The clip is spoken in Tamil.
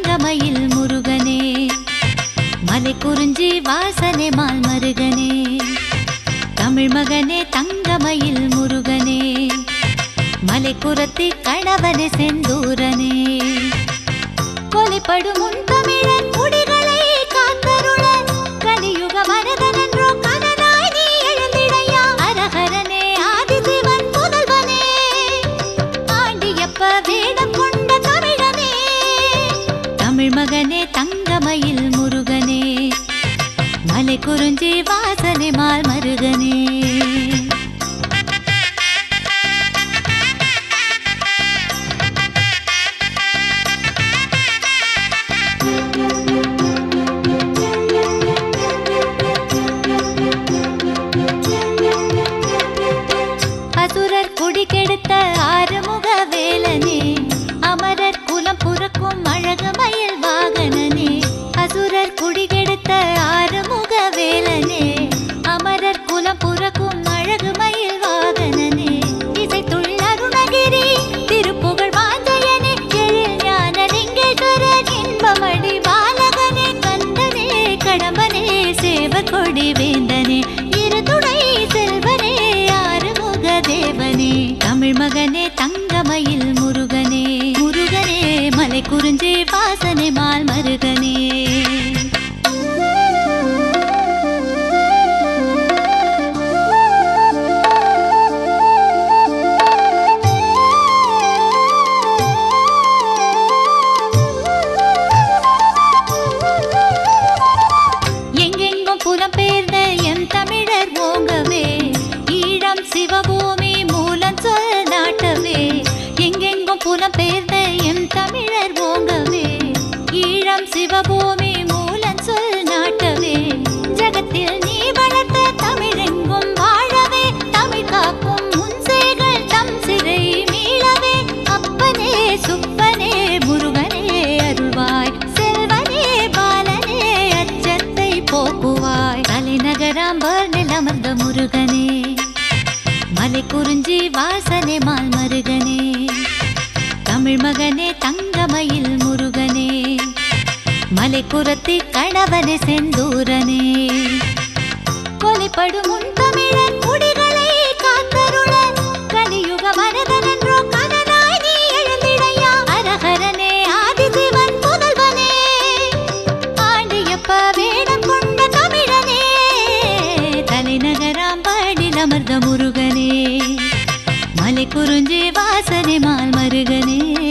தங்கமயில் முருகனே மலை குறிஞ்சி வாசனை மால் மருகனே தமிழ் மகனே தங்கமயில் முருகனே மலை குரத்தி கணவனே செந்தூரனே கொலைப்படும் உன் தமிழன் குடிகளை காத்தருள கலியுக மரதனன்றோ கனனாய் நீ எழுந்திடையா அரஹரனே ஆதிசிவன் புதல்வனே ஆண்டியப்ப வேடம் கொண்ட தமிழனே தமிழ் மகனே தங்கமயில் முருகனே மலை குறிஞ்சி வாசனை மால் மருகனே அசுரர் குடி கெடுத்த ஆறுமுக வேலனே அமரர் குலம் புறக்கும் அழகு மயில் வாகனனே அசுரர் குடி கெடுத்த ஆறுமுக வேலனே அமரர் குலம் புறக்கும் அழகு மயில் வாகனனே இசைத்துள்ள அருணகிரி திருப்புகழ் வாஞ்சயனே எழில் ஞான லிங்கேஸ்வரன் இன்பமடி பாலகனே கந்தனே கடம்பனே சேவர் கொடி வேந்தனே இருதுணை செல்வனே ஆறுமுக தேவனே தமிழ் மகனே தங்கமயில் முருகனே முருகனே மலை குறிஞ்சி வாசனை மால் மருகனே எங்கெங்கும் புலம்பெயர்ந்த எம் தமிழர் ஓங்கவே ஈழம் சிவபூமி மூலம் சொல் நாட்டவே எங்கெங்கும் புலம்பெயர்ந்த எம் தமிழர் ஓங்கவே ஈழம் சிவபூமி மூலம் சொல் நாட்டவே ஜகத்தில் நீ வளர்த்த தமிழெங்கும் வாழவே தமிழ் காக்கும் முன்சேகள் தம் சிறை மீளவே அப்பனே சுப்பனே முருகனே அருள்வாய் செல்வனே பாலனே அச்சத்தை போக்குவாய் தலைநகராம்பர் நிலமர்ந்த முருகனே மலை குறிஞ்சி வாசனை மால் மருகனே தமிழ் மகனே தங்கமயில் முருகனே மலை குரத்தி கணவனே செந்தூரனே கொலைப்படும் உன் தமிழன் குடிகளை காத்தருள கலியுக மரதனன்றோ கனனாய் நீ எழுந்திடையா அரஹரனே ஆதிசிவன் புதல்வனே ஆண்டியப்ப வேடம் கொண்ட தமிழனே தலைநகராம் பாடில் அமர்ந்த முருகனே மலை குறிஞ்சி வாசனை மால் மருகனே